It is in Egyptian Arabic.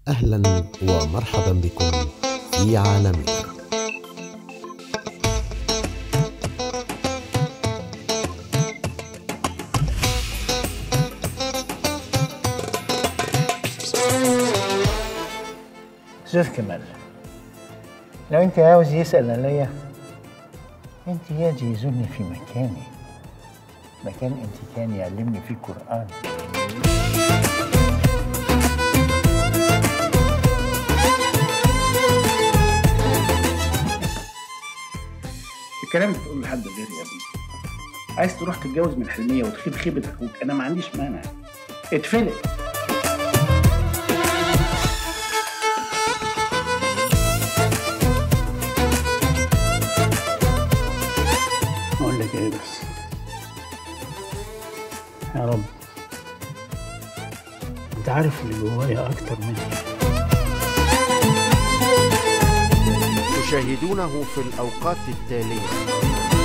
أهلا ومرحبا بكم في عالمنا استاذ كمال لو انت عاوز يسال عليا انت يجي يزورني في مكاني مكان انت كان يعلمني فيه قران الكلام بتقول لحد غيري يا ابني عايز تروح تتجوز من حلميه وتخيب خيبه اخوك انا ما عنديش مانع اتفلق اقول لك ايه بس يا رب انت عارف اللي جوايا اكتر مني تشاهدونه في الأوقات التالية